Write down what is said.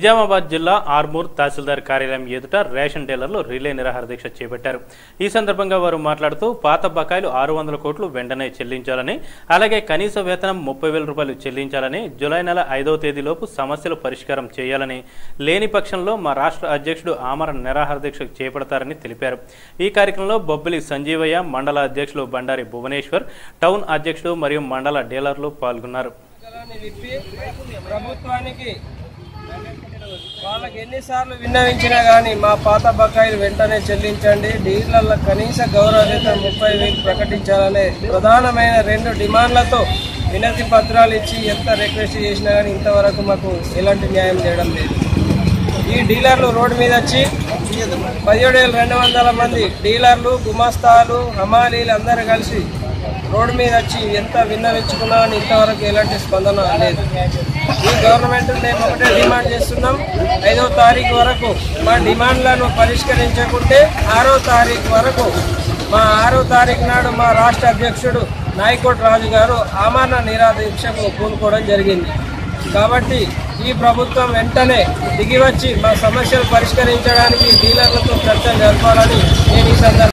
నిజామాబాద్ జిల్లా ఆర్మూర్ తహసీల్దార్ కార్యాలయం ఎదుట రేషన్ డీలర్లు రిలే నిరాహార దీక్ష చేపట్టారు ఈ సందర్భంగా వారు మాట్లాడుతూ పాత బకాయిలు ఆరు వందల కోట్లు వెంటనే చెల్లించాలని అలాగే కనీస వేతనం ముప్పై వేల రూపాయలు చెల్లించాలని జూలై నెల ఐదవ తేదీలోపు సమస్యలు పరిష్కారం చేయాలని లేని పక్షంలో మా రాష్ట్ర అధ్యక్షుడు ఆమరణ నిరాహార దీక్ష చేపడతారని తెలిపారు ఈ కార్యక్రమంలో బొబ్బిలి సంజీవయ్య మండల అధ్యక్షులు బండారి భువనేశ్వర్ టౌన్ అధ్యక్షుడు మరియు మండల డీలర్లు పాల్గొన్నారు పుస్తకాన్ని విప్పి ప్రభుత్వానికి వాళ్ళకి ఎన్నిసార్లు విన్నవించినా కానీ మా పాత బకాయిలు వెంటనే చెల్లించండి డీలర్ల కనీస గౌరవ వేతనం ముప్పై వేలు ప్రకటించాలనే ప్రధానమైన రెండు డిమాండ్లతో వినతి పత్రాలు ఇచ్చి ఎంత రిక్వెస్ట్ చేసినా కానీ ఇంతవరకు మాకు ఎలాంటి న్యాయం చేయడం లేదు ఈ డీలర్లు రోడ్డు మీద వచ్చి పదిహేడు వేల రెండు వందల మంది డీలర్లు గుమాస్తాలు హమాలీలు అందరూ కలిసి రోడ్డు మీద వచ్చి ఎంత విన్నవించుకున్నా కానీ ఇంతవరకు ఎలాంటి స్పందన లేదు ఈ గవర్నమెంట్ మేము ఒకటే డిమాండ్ చేస్తున్నాం ఐదో తారీఖు వరకు మా డిమాండ్లను పరిష్కరించకుంటే ఆరో తారీఖు వరకు మా ఆరో తారీఖు నాడు మా రాష్ట్ర అధ్యక్షుడు నాయకోట్ రాజు గారు ఆమరణ నిరాదీక్షకు పూనుకోవడం జరిగింది కాబట్టి ఈ ప్రభుత్వం వెంటనే దిగివచ్చి మా సమస్యలు పరిష్కరించడానికి డీలర్లతో చర్చలు జరపాలని నేను ఈ సందర్భంగా